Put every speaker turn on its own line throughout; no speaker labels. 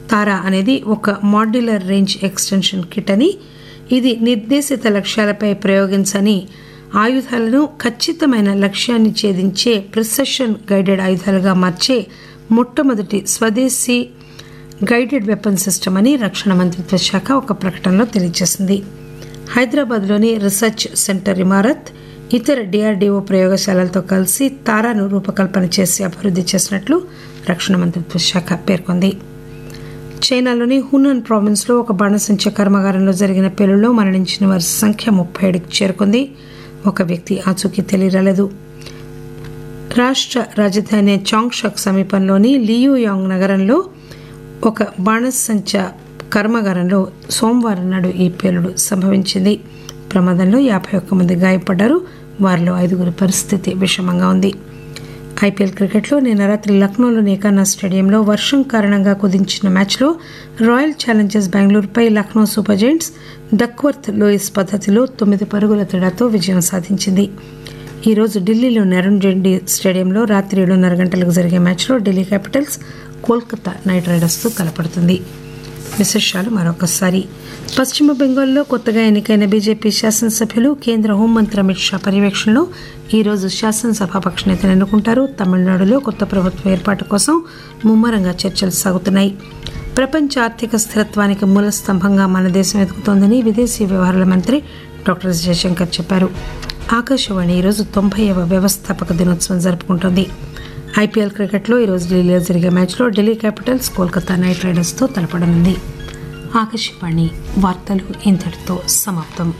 తారా అనేది ఒక modular range extension kit అని ఇది నిర్దేశిత లక్ష్యాలపై ప్రయోగించని ఆయుధాలను ఖచ్చితమైన లక్ష్యాన్ని ఛేదించే ప్రిసెషన్ గైడెడ్ ఆయుధాలుగా మార్చే మొట్టమొదటి స్వదేశీ గైడెడ్ వెపన్ సిస్టమ్ అని రక్షణ మంత్రిత్వ శాఖ ఒక ప్రకటనలో తెలియజేసింది హైదరాబాద్లోని రీసెర్చ్ సెంటర్ ఇమారత్ ఇతర డిఆర్డీఓ ప్రయోగశాలలతో కలిసి తారాను రూపకల్పన చేసి అభివృద్ధి చేసినట్లు రక్షణ మంత్రిత్వ శాఖ పేర్కొంది చైనాలోని హునాన్ ప్రావిన్స్లో ఒక బాణసంచ కర్మాగారంలో జరిగిన పేలుళ్లో మరణించిన వారి సంఖ్య ముప్పై ఏడుకి చేరుకుంది ఒక వ్యక్తి ఆచూకీ తెలియరాలేదు రాష్ట్ర రాజధాని చాంగ్షక్ సమీపంలోని లియూయాంగ్ నగరంలో ఒక బాణసంచ కర్మాగారంలో సోమవారం నాడు ఈ పేలుడు సంభవించింది ప్రమాదంలో యాభై ఒక్క మంది గాయపడ్డారు వారిలో ఐదుగురి పరిస్థితి విషమంగా ఉంది ఐపీఎల్ క్రికెట్లో నిన్న రాత్రి లక్నోలోని ఏకానా స్టేడియంలో వర్షం కారణంగా కుదించిన మ్యాచ్లో రాయల్ ఛాలెంజర్స్ బెంగళూరుపై Lucknow Super Giants Duckworth Lewis పద్ధతిలో తొమ్మిది పరుగుల తేడాతో విజయం సాధించింది ఈ రోజు ఢిల్లీలోని అరుణ్ జైట్లీ స్టేడియంలో రాత్రి ఏడున్నర గంటలకు జరిగే మ్యాచ్లో ఢిల్లీ క్యాపిటల్స్ కోల్కతా నైట్ రైడర్స్తో తలపడుతుంది విశేషాలు మరొకసారి పశ్చిమ బెంగాల్లో కొత్తగా ఎన్నికైన బీజేపీ శాసనసభ్యులు కేంద్ర హోంమంత్రి అమిత్ షా పర్యవేక్షణలో ఈరోజు శాసనసభాపక్ష నేతను ఎన్నుకుంటారు తమిళనాడులో కొత్త ప్రభుత్వ ఏర్పాటు కోసం ముమ్మరంగా చర్చలు సాగుతున్నాయి ప్రపంచ ఆర్థిక స్థిరత్వానికి మూల స్తంభంగా మన దేశం ఎదుగుతోందని విదేశీ వ్యవహారాల మంత్రి డాక్టర్ ఎస్ జయశంకర్ చెప్పారు ఆకాశవాణి ఈరోజు తొంభైవ వ్యవస్థాపక దినోత్సవం జరుపుకుంటోంది ఐపీఎల్ క్రికెట్లో ఈరోజు ఢిల్లీలో జరిగే మ్యాచ్లో ఢిల్లీ క్యాపిటల్స్ కోల్కతా నైట్ రైడర్స్తో తలపడనుంది ఆకాశవాణి వార్తలు ఇంతటితో సమాప్తం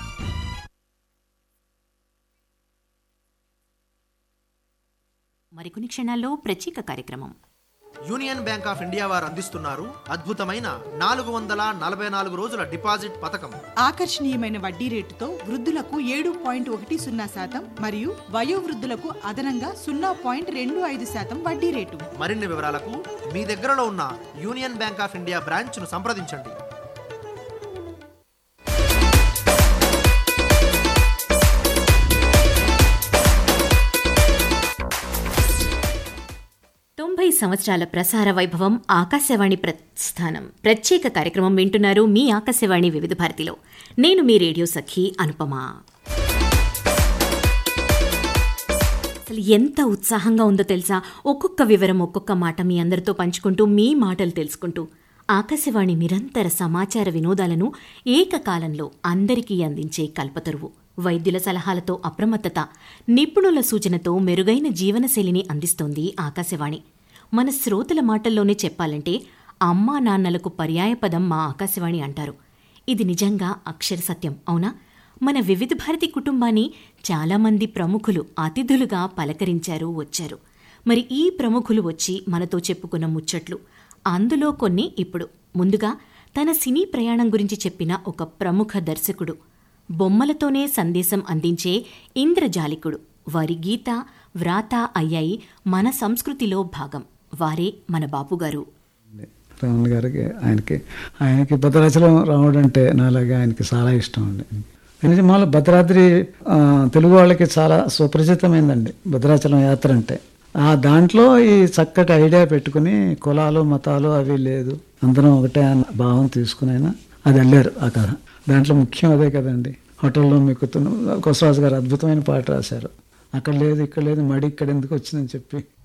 మరికొన్ని క్షణాల్లో ప్రత్యేక కార్యక్రమం
యూనియన్ బ్యాంక్ ఆఫ్ ఇండియా వారు అందిస్తున్నారు అద్భుతమైన నాలుగు వందల నలభై నాలుగు రోజుల డిపాజిట్ పథకం
ఆకర్షణీయమైన వడ్డీ రేటుతో వృద్ధులకు ఏడు పాయింట్ ఒకటి సున్నా శాతం మరియు వయోవృద్ధులకు అదనంగా సున్నా పాయింట్ రెండు ఐదు శాతం వడ్డీ రేటు
మరిన్ని వివరాలకు మీ దగ్గరలో ఉన్న యూనియన్ బ్యాంక్ ఆఫ్ ఇండియా బ్రాంచ్ను సంప్రదించండి
తొంభై సంవత్సరాల ప్రసార వైభవం ఆకాశవాణి ప్రస్థానం ప్రత్యేక కార్యక్రమం వింటున్నారు మీ ఆకాశవాణి వివిధ భారతిలో నేను మీ రేడియో సఖి అనుపమా అసలు ఎంత ఉత్సాహంగా ఉందో తెలుసా ఒక్కొక్క వివరం ఒక్కొక్క మాట మీ అందరితో పంచుకుంటూ మీ మాటలు తెలుసుకుంటూ ఆకాశవాణి నిరంతర సమాచార వినోదాలను ఏకకాలంలో అందరికీ అందించే కల్పతరువు వైద్యుల సలహాలతో అప్రమత్తత నిపుణుల సూచనతో మెరుగైన జీవనశైలిని అందిస్తోంది ఆకాశవాణి మన శ్రోతల మాటల్లోనే చెప్పాలంటే అమ్మా నాన్నలకు పర్యాయపదం మా ఆకాశవాణి అంటారు ఇది నిజంగా అక్షర సత్యం అవునా మన వివిధ భారతి కుటుంబాన్ని చాలామంది ప్రముఖులు అతిథులుగా పలకరించారు వచ్చారు మరి ఈ ప్రముఖులు వచ్చి మనతో చెప్పుకున్న ముచ్చట్లు అందులో కొన్ని ఇప్పుడు ముందుగా తన సినీ ప్రయాణం గురించి చెప్పిన ఒక ప్రముఖ దర్శకుడు బొమ్మలతోనే సందేశం అందించే ఇంద్రజాలికుడు వారి గీత వ్రాత అయ్యాయి మన సంస్కృతిలో భాగం వారే మన బాపుగారు
రావణ గారికి ఆయనకి ఆయనకి భద్రాచలం రావడం అంటే నాలాగా ఆయనకి చాలా ఇష్టం అండి నిజమాల భద్రాద్రి ఆ, తెలుగు వాళ్ళకి చాలా సుపరిచితమైందండి భద్రాచలం యాత్ర అంటే ఆ దాంట్లో ఈ చక్కటి ఐడియా పెట్టుకుని కులాలు మతాలు అవి లేదు అందరం ఒకటే అన్న భావం తీసుకుని ఆయన అది వెళ్ళారు ఆ కథ దాంట్లో ముఖ్యం అదే కదండి హోటల్లో మీకు కొసరాజు గారు అద్భుతమైన పాట రాశారు అక్కడ లేదు ఇక్కడ లేదు మడి ఇక్కడ ఎందుకు వచ్చిందని చెప్పి